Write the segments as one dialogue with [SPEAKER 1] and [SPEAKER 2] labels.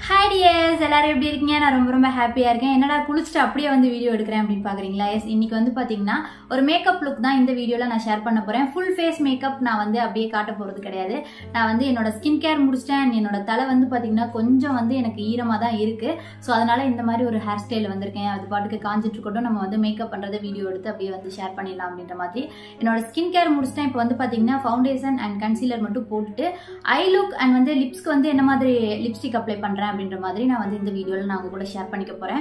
[SPEAKER 1] hi tears எல்லாரும் எப்படி இருக்கீங்க நான் ரொம்ப ரொம்ப ஹாப்பியாக இருக்கேன் என்னடா குளிச்சுட்டு அப்படியே வந்து வீடியோ எடுக்கிறேன் அப்படின்னு பார்க்குறீங்களா எஸ் இன்னைக்கு வந்து பார்த்தீங்கன்னா ஒரு மேக்கப் லுக் தான் இந்த வீடியோவில் நான் ஷேர் பண்ண போகிறேன் ஃபுல் ஃபேஸ் மேக்கப் நான் வந்து அப்படியே காட்ட போகிறது கிடையாது நான் வந்து என்னோட ஸ்கின் கேர் முடிச்சிட்டேன் and என்னோட தலை வந்து பார்த்தீங்கன்னா கொஞ்சம் வந்து எனக்கு ஈரமாக தான் இருக்குது ஸோ அதனால இந்த மாதிரி ஒரு ஹேர் ஸ்டைல் வந்திருக்கேன் அது பாட்டுக்கு காஞ்சிட்டு இருக்கட்டும் நம்ம வந்து மேக்கப் பண்ணுறதை வீடியோ எடுத்து அப்படியே வந்து ஷேர் பண்ணிடலாம் அப்படின்ற மாதிரி என்னோட ஸ்கின் கேர் முடிச்சிட்டேன் இப்போ வந்து பார்த்தீங்கன்னா ஃபவுண்டேஷன் அண்ட் கன்சீலர் மட்டும் போட்டுட்டு ஐ லுக் அண்ட் வந்து லிப்ஸ்க்கு வந்து என்ன மாதிரி லிப்ஸ்டிக் அப்ளை பண்ணுறேன் அப்படின்ற மாதிரி நான் வந்து இந்த வீடியோவில் நான் உங்க கூட ஷேர் பண்ணிக்க போகிறேன்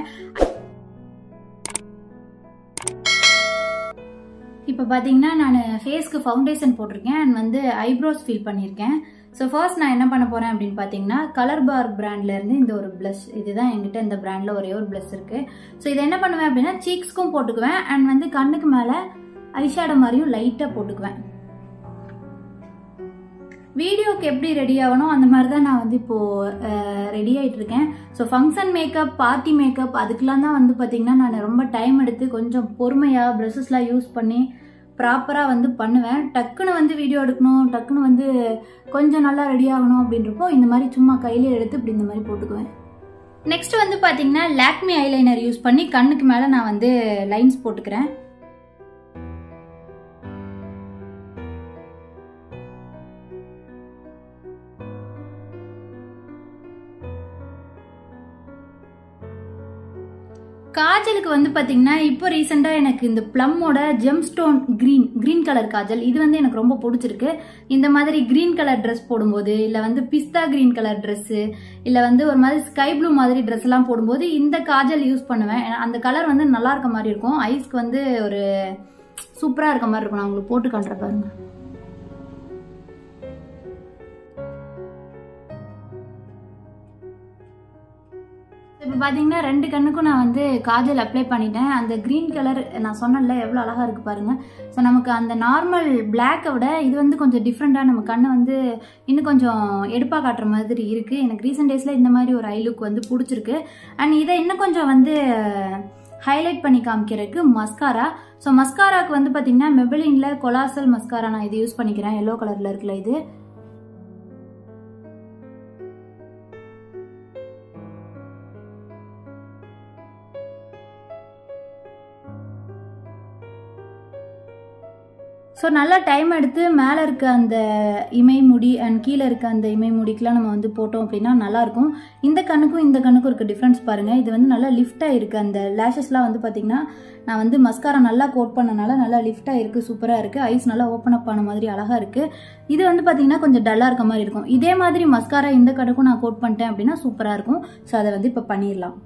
[SPEAKER 1] இப்போ பார்த்தீங்கன்னா நான் ஃபேஸ்க்கு ஃபவுண்டேஷன் போட்டிருக்கேன் அண்ட் வந்து ஐப்ரோஸ் ஃபில் பண்ணியிருக்கேன் ஸோ ஃபர்ஸ்ட் நான் என்ன பண்ண போகிறேன் அப்படின்னு பார்த்தீங்கன்னா கலர் பார் பிராண்ட்லேருந்து இந்த ஒரு ப்ளஷ் இதுதான் என்கிட்ட இந்த பிராண்டில் ஒரே ஒரு ப்ளஷ் இருக்குது ஸோ இதை என்ன பண்ணுவேன் அப்படின்னா சீக்ஸ்க்கும் போட்டுக்குவேன் அண்ட் வந்து கண்ணுக்கு மேலே ஐஷேடோ மாதிரியும் லைட்டாக போட்டுக்குவேன் வீடியோக்கு எப்படி ரெடி ஆகணும் அந்த மாதிரி தான் நான் வந்து இப்போது ரெடி ஆகிட்டு இருக்கேன் so function makeup party makeup அதுக்கெலாம் தான் வந்து பார்த்திங்கன்னா நான் ரொம்ப டைம் எடுத்து கொஞ்சம் பொறுமையாக ப்ரெஷஸ்லாம் யூஸ் பண்ணி ப்ராப்பராக வந்து பண்ணுவேன் டக்குன்னு வந்து வீடியோ எடுக்கணும் டக்குன்னு வந்து கொஞ்சம் நல்லா ரெடி ஆகணும் அப்படின்றப்போ இந்த மாதிரி சும்மா கையிலே எடுத்து இப்படி இந்த மாதிரி போட்டுக்குவேன் நெக்ஸ்ட் வந்து பார்த்தீங்கன்னா லாக்மி ஐலைனர் யூஸ் பண்ணி கண்ணுக்கு மேலே நான் வந்து லைன்ஸ் போட்டுக்கிறேன் காஜலுக்கு வந்து பார்த்தீங்கன்னா இப்போ ரீசெண்டாக எனக்கு இந்த ப்ளம்மோட gem stone green green colour kajal இது வந்து எனக்கு ரொம்ப பிடிச்சிருக்கு இந்த மாதிரி க்ரீன் கலர் ட்ரெஸ் போடும்போது இல்லை வந்து பிஸ்தா க்ரீன் கலர் ட்ரெஸ்ஸு இல்லை வந்து ஒரு மாதிரி ஸ்கை ப்ளூ மாதிரி ட்ரெஸ் எல்லாம் போடும்போது இந்த காஜல் யூஸ் பண்ணுவேன் அந்த கலர் வந்து நல்லா இருக்க மாதிரி இருக்கும் ஐஸ்க்கு வந்து ஒரு சூப்பராக இருக்க மாதிரி இருக்கும் நான் உங்களுக்கு போட்டு காட்டுற பாருங்க இப்போ பார்த்தீங்கன்னா ரெண்டு கண்ணுக்கும் நான் வந்து காஜல் அப்ளை பண்ணிட்டேன் அந்த க்ரீன் கலர் நான் சொன்னல எவ்வளோ அழகாக இருக்குது பாருங்கள் ஸோ நமக்கு அந்த நார்மல் பிளாக்கை விட இது வந்து கொஞ்சம் டிஃப்ரெண்ட்டாக நம்ம கண்ணை வந்து இன்னும் கொஞ்சம் எடுப்பாக காட்டுற மாதிரி இருக்குது எனக்கு ரீசெண்ட் டேஸில் இந்த மாதிரி ஒரு ஐ லுக் வந்து பிடிச்சிருக்கு அண்ட் இதை இன்னும் கொஞ்சம் வந்து ஹைலைட் பண்ணி காமிக்கிறதுக்கு மஸ்காரா ஸோ மஸ்காராக்கு வந்து பார்த்தீங்கன்னா மெபலினில் கொலாசல் மஸ்காரா நான் இது யூஸ் பண்ணிக்கிறேன் எல்லோ கலரில் இருக்குல்ல இது ஸோ நல்லா டைம் எடுத்து மேலே இருக்க அந்த இமை முடி அண்ட் கீழே இருக்க அந்த இமை முடிக்கெலாம் நம்ம வந்து போட்டோம் அப்படின்னா நல்லாயிருக்கும் இந்த கண்ணுக்கும் இந்த கண்ணுக்கும் இருக்க டிஃப்ரென்ஸ் பாருங்கள் இது வந்து நல்லா லிஃப்டாக இருக்குது அந்த லேஷஸ்லாம் வந்து பார்த்திங்கன்னா நான் வந்து மஸ்காரா நல்லா கோட் பண்ணனால நல்லா லிஃப்டாக இருக்குது சூப்பராக இருக்குது ஐஸ் நல்லா ஓப்பன் அப் ஆன மாதிரி அழகாக இருக்குது இது வந்து பார்த்திங்கன்னா கொஞ்சம் டல்லாக இருக்க மாதிரி இருக்கும் இதே மாதிரி மஸ்காரா இந்த கண்ணுக்கும் நான் கோட் பண்ணிட்டேன் அப்படின்னா சூப்பராக இருக்கும் ஸோ அதை வந்து இப்போ பண்ணிடலாம்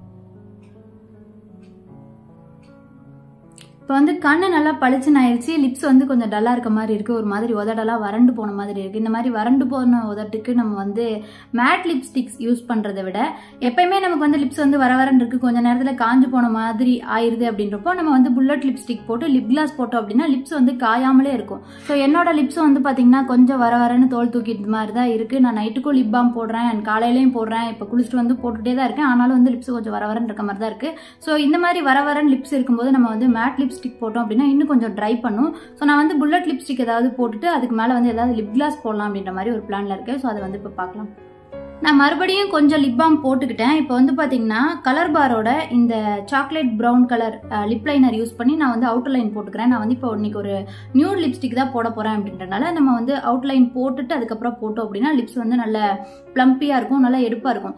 [SPEAKER 1] இப்போ வந்து கண்ணு நல்லா பளிச்சுன்னு ஆயிடுச்சு லிப்ஸ் வந்து கொஞ்சம் டல்லாக இருக்க மாதிரி இருக்குது ஒரு மாதிரி உதடெல்லாம் வறண்டு போன மாதிரி இருக்குது இந்த மாதிரி வறண்டு போன உதட்டுக்கு நம்ம வந்து மேட் லிப்ஸ்டிக்ஸ் யூஸ் பண்ணுறதை விட எப்பயுமே நமக்கு வந்து லிப்ஸ் வந்து வர வரன்னு இருக்குது கொஞ்சம் நேரத்தில் காஞ்சு போன மாதிரி ஆயிடுது அப்படின்றப்போ நம்ம வந்து புல்லட் லிப்ஸ்டிக் போட்டு லிப் கிளாஸ் போட்டோம் அப்படின்னா லிப்ஸ் வந்து காயாமலே இருக்கும் ஸோ என்னோட லிப்ஸ் வந்து பார்த்தீங்கன்னா கொஞ்சம் வர வரன்னு தோல் தூக்கிட்டு மாதிரி தான் இருக்குது நான் நைட்டுக்கும் லிப் பாம் போடுறேன் அண்ட் காலையிலையும் போடுறேன் இப்போ குளிச்சுட்டு வந்து போட்டுகிட்டே தான் இருக்கேன் ஆனாலும் வந்து லிப்ஸ் கொஞ்சம் வர வரன்னு இருக்க மாதிரி தான் இருக்குது ஸோ இந்த மாதிரி வர வரன்னு லிப்ஸ் இருக்கும்போது நம்ம வந்து மேட் லிப்ஸ் லிப்ஸ்டிக் போட்டோம் அப்படின்னா இன்னும் கொஞ்சம் ட்ரை பண்ணும் ஸோ நான் வந்து புல்லட் லிப்ஸ்டிக் ஏதாவது போட்டுட்டு அதுக்கு மேலே வந்து ஏதாவது லிப் கிளாஸ் போடலாம் அப்படின்ற மாதிரி ஒரு பிளானில் இருக்கேன் ஸோ அதை வந்து இப்போ பார்க்கலாம் நான் மறுபடியும் கொஞ்சம் லிப் பாம் போட்டுக்கிட்டேன் இப்போ வந்து பார்த்தீங்கன்னா கலர் பாரோட இந்த chocolate brown colour lip liner use பண்ணி நான் வந்து அவுட்டர் லைன் போட்டுக்கிறேன் நான் வந்து இப்போ இன்னைக்கு ஒரு நியூட் லிப்ஸ்டிக் தான் போட போகிறேன் அப்படின்றனால நம்ம வந்து அவுட்லைன் போட்டுட்டு அதுக்கப்புறம் போட்டோம் அப்படின்னா லிப்ஸ் வந்து நல்ல ப்ளம்பியாக இருக்கும் நல்லா எடுப்பாக இருக்கும்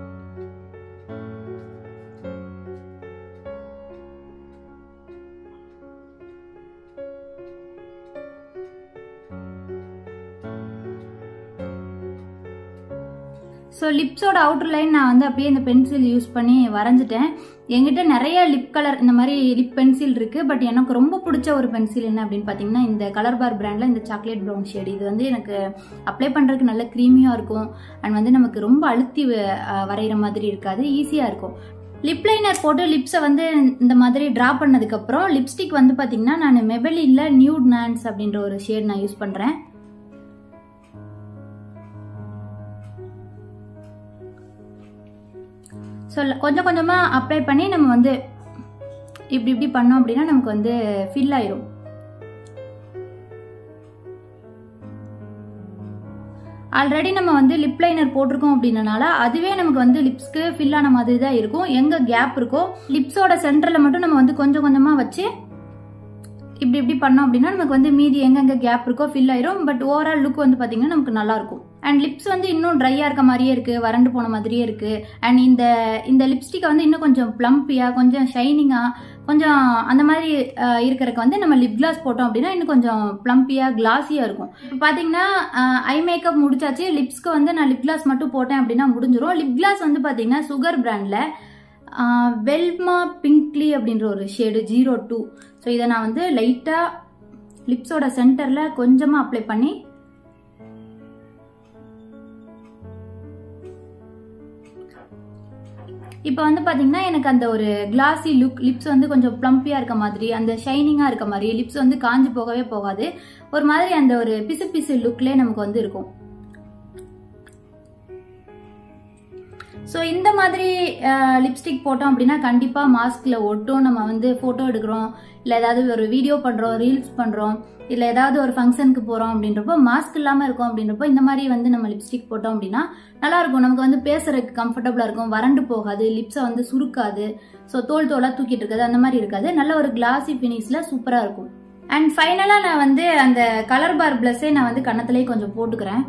[SPEAKER 1] ஸோ லிப்ஸோட அவுட்டர் லைன் நான் வந்து அப்படியே இந்த பென்சில் யூஸ் பண்ணி வரைஞ்சிட்டேன் என்கிட்ட நிறைய லிப் கலர் இந்த மாதிரி லிப் பென்சில் இருக்குது பட் எனக்கு ரொம்ப பிடிச்ச ஒரு பென்சில் என்ன அப்படின்னு பார்த்தீங்கன்னா இந்த கலர் பார் பிராண்டில் இந்த சாக்லேட் ப்ரௌன் ஷேட் இது வந்து எனக்கு அப்ளை பண்ணுறதுக்கு நல்ல க்ரீமியாக இருக்கும் அண்ட் வந்து நமக்கு ரொம்ப அழுத்தி வரைகிற மாதிரி இருக்காது ஈஸியாக இருக்கும் லிப் லைனர் போட்டு லிப்ஸை வந்து இந்த மாதிரி ட்ரா பண்ணதுக்கப்புறம் லிப்ஸ்டிக் வந்து பார்த்தீங்கன்னா நான் மெபலினில் நியூட் நான்ஸ் அப்படின்ற ஒரு ஷேட் நான் யூஸ் பண்ணுறேன் ஸோ கொஞ்சம் கொஞ்சமாக அப்ளை பண்ணி நம்ம வந்து இப்படி இப்படி பண்ணோம் அப்படின்னா நமக்கு வந்து ஃபில் ஆயிரும் ஆல்ரெடி நம்ம வந்து லிப் லைனர் போட்டிருக்கோம் அப்படின்றனால அதுவே நமக்கு வந்து லிப்ஸ்க்கு ஃபில் ஆன மாதிரி தான் இருக்கும் எங்க கேப் இருக்கோ லிப்ஸோட சென்டர்ல மட்டும் நம்ம வந்து கொஞ்சம் கொஞ்சமா வச்சு இப்படி இப்படி பண்ணோம் அப்படின்னா நமக்கு வந்து மீதி எங்கெங்க கேப் இருக்கோ ஃபில் ஆயிரும் பட் ஓவரால் லுக் வந்து பாத்தீங்கன்னா நமக்கு நல்லா இருக்கும் அண்ட் லிப்ஸ் வந்து இன்னும் ட்ரையா இருக்க மாதிரியே இருக்கு வறண்டு போன மாதிரியே இருக்கு அண்ட் இந்த இந்த லிப்ஸ்டிக்கை வந்து இன்னும் கொஞ்சம் ப்ளம்பியா கொஞ்சம் ஷைனிங்கா கொஞ்சம் அந்த மாதிரி அஹ், இருக்கறதுக்கு வந்து நம்ம லிப் கிளாஸ் போட்டோம் அப்படின்னா இன்னும் கொஞ்சம் ப்ளம்பியா கிளாஸியா இருக்கும் இப்போ பாத்தீங்கன்னா ஐ மேக்கப் முடிச்சாச்சு லிப்ஸ்க்கு வந்து நான் லிப் கிளாஸ் மட்டும் போட்டேன் அப்படின்னா முடிஞ்சிரும் லிப் கிளாஸ் வந்து பாத்தீங்கன்னா சுகர் பிராண்ட்ல வெல்மா பிங்க்லி அப்படின்ற ஒரு ஷேடு ஜீரோ டூ ஸோ இதை நான் வந்து லைட்டாக லிப்ஸோட சென்டரில் கொஞ்சமாக அப்ளை பண்ணி இப்போ வந்து பார்த்தீங்கன்னா எனக்கு அந்த ஒரு கிளாஸி லுக் லிப்ஸ் வந்து கொஞ்சம் ப்ளம்பியாக இருக்க மாதிரி அந்த ஷைனிங்காக இருக்க மாதிரி லிப்ஸ் வந்து காஞ்சு போகவே போகாது ஒரு மாதிரி அந்த ஒரு பிசு பிசு லுக்லேயே நமக்கு வந்து இருக்கும் ஸோ இந்த மாதிரி லிப்ஸ்டிக் போட்டோம் அப்படின்னா கண்டிப்பாக மாஸ்கில் ஒட்டும் நம்ம வந்து ஃபோட்டோ எடுக்கிறோம் இல்லை ஏதாவது ஒரு வீடியோ பண்ணுறோம் ரீல்ஸ் பண்ணுறோம் இல்லை ஏதாவது ஒரு ஃபங்க்ஷனுக்கு போகிறோம் அப்படின்றப்போ மாஸ்க் இல்லாமல் இருக்கும் அப்படின்றப்போ இந்த மாதிரி வந்து நம்ம லிப்ஸ்டிக் போட்டோம் அப்படின்னா நல்லா இருக்கும் நமக்கு வந்து பேசுறதுக்கு கம்ஃபர்டபுளாக இருக்கும் வறண்டு போகாது லிப்ஸை வந்து சுருக்காது ஸோ தோல் தோலாக தூக்கிட்டு இருக்காது அந்த மாதிரி இருக்காது நல்ல ஒரு கிளாஸி ஃபினிஷில் சூப்பராக இருக்கும் அண்ட் ஃபைனலாக நான் வந்து அந்த கலர் பார் ப்ளஸ்ஸே நான் வந்து கன்னத்துலேயே கொஞ்சம் போட்டுக்கிறேன்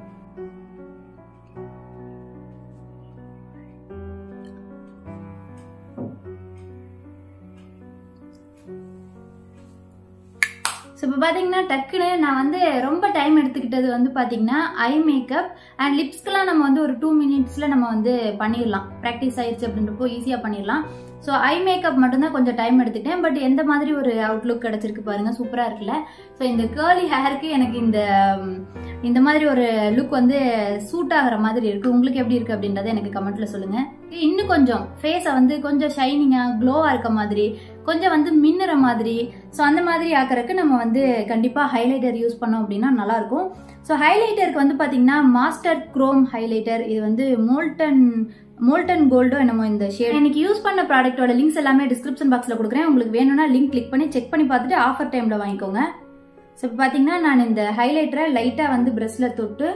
[SPEAKER 1] ஸோ இப்போ பார்த்தீங்கன்னா டக்குன்னு நான் வந்து ரொம்ப டைம் எடுத்துக்கிட்டது வந்து பார்த்தீங்கன்னா ஐ மேக்கப் அண்ட் லிப்ஸ்க்கெலாம் நம்ம வந்து ஒரு டூ மினிட்ஸில் நம்ம வந்து பண்ணிடலாம் ப்ராக்டிஸ் ஆயிடுச்சு அப்படின்றப்போ ஈஸியாக பண்ணிடலாம் ஸோ ஐ மேக்கப் மட்டும்தான் கொஞ்சம் டைம் எடுத்துக்கிட்டேன் பட் எந்த மாதிரி ஒரு அவுட்லுக் கிடச்சிருக்கு பாருங்க சூப்பராக இருக்குல்ல ஸோ இந்த கேர்லி ஹேருக்கு எனக்கு இந்த ம், இந்த மாதிரி ஒரு லுக் வந்து சூட் ஆகிற மாதிரி இருக்கு உங்களுக்கு எப்படி இருக்கு அப்படின்றத எனக்கு கமெண்ட்ல சொல்லுங்க இன்னும் கொஞ்சம் ஃபேஸை வந்து கொஞ்சம் ஷைனிங்காக க்ளோவாக இருக்க மாதிரி கொஞ்சம் வந்து மின்னுற மாதிரி ஸோ அந்த மாதிரி ஆக்கறதுக்கு நம்ம வந்து கண்டிப்பாக ஹைலைட்டர் யூஸ் பண்ணோம் அப்படின்னா நல்லா இருக்கும் ஸோ ஹைலைட்டருக்கு வந்து பார்த்தீங்கன்னா மாஸ்டர் குரோம் ஹைலைட்டர் இது வந்து மோல்டன் மோல்டன் கோல்டோ என்னமோ இந்த ஷேட் எனக்கு யூஸ் பண்ண ப்ராடக்ட்டோட லிங்க்ஸ் எல்லாமே டிஸ்கிரிப்ஷன் பாக்ஸில் கொடுக்குறேன் உங்களுக்கு வேணும்னா லிங்க் கிளிக் பண்ணி செக் பண்ணி பார்த்துட்டு ஆஃபர் டைமில் வாங்கிக்கோங்க ஸோ இப்போ பார்த்தீங்கன்னா நான் இந்த ஹைலைட்டரை லைட்டாக வந்து ப்ரெஷ்ல தொட்டு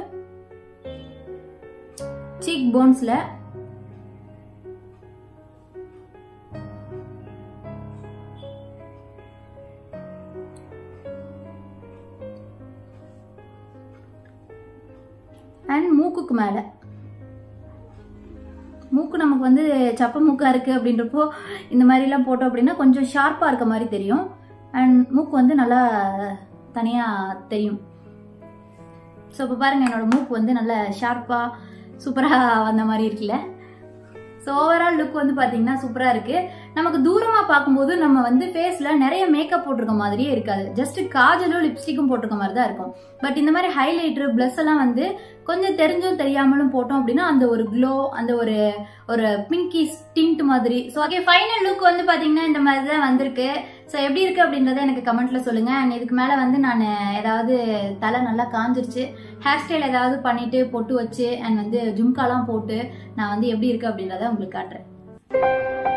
[SPEAKER 1] சீக் போன்ஸில் அண்ட் மூக்குக்கு மேலே மூக்கு நமக்கு வந்து சப்ப மூக்கா இருக்கு அப்படின்றப்போ இந்த மாதிரிலாம் போட்டோம் அப்படின்னா கொஞ்சம் ஷார்ப்பாக இருக்க மாதிரி தெரியும் அண்ட் மூக்கு வந்து நல்லா தனியாக தெரியும் ஸோ இப்போ பாருங்க என்னோட மூக்கு வந்து நல்ல ஷார்ப்பாக சூப்பராக வந்த மாதிரி இருக்குல்ல ஸோ ஓவரால் லுக் வந்து பார்த்தீங்கன்னா சூப்பராக இருக்கு நமக்கு தூரமாக பார்க்கும்போது நம்ம வந்து ஃபேஸில் நிறைய மேக்கப் போட்டிருக்க மாதிரியே இருக்காது ஜஸ்ட் காஜலும் லிப்ஸ்டிக்கும் போட்டிருக்க மாதிரி தான் இருக்கும் பட் இந்த மாதிரி ஹைலைட்டர் ப்ளஸ் எல்லாம் வந்து கொஞ்சம் தெரிஞ்சும் தெரியாமலும் போட்டோம் அப்படின்னா அந்த ஒரு க்ளோ அந்த ஒரு ஒரு பிங்கி டிண்ட் மாதிரி ஸோ ஓகே ஃபைனல் லுக் வந்து பார்த்தீங்கன்னா இந்த மாதிரி தான் வந்திருக்கு ஸோ எப்படி இருக்கு அப்படின்றத எனக்கு கமெண்ட்ல சொல்லுங்க அண்ட் இதுக்கு மேலே வந்து நான் ஏதாவது தலை நல்லா காஞ்சிருச்சு ஹேர் ஸ்டைல் ஏதாவது பண்ணிட்டு பொட்டு வச்சு அண்ட் வந்து ஜும்காலாம் போட்டு நான் வந்து எப்படி இருக்கு அப்படின்றத உங்களுக்கு காட்டுறேன்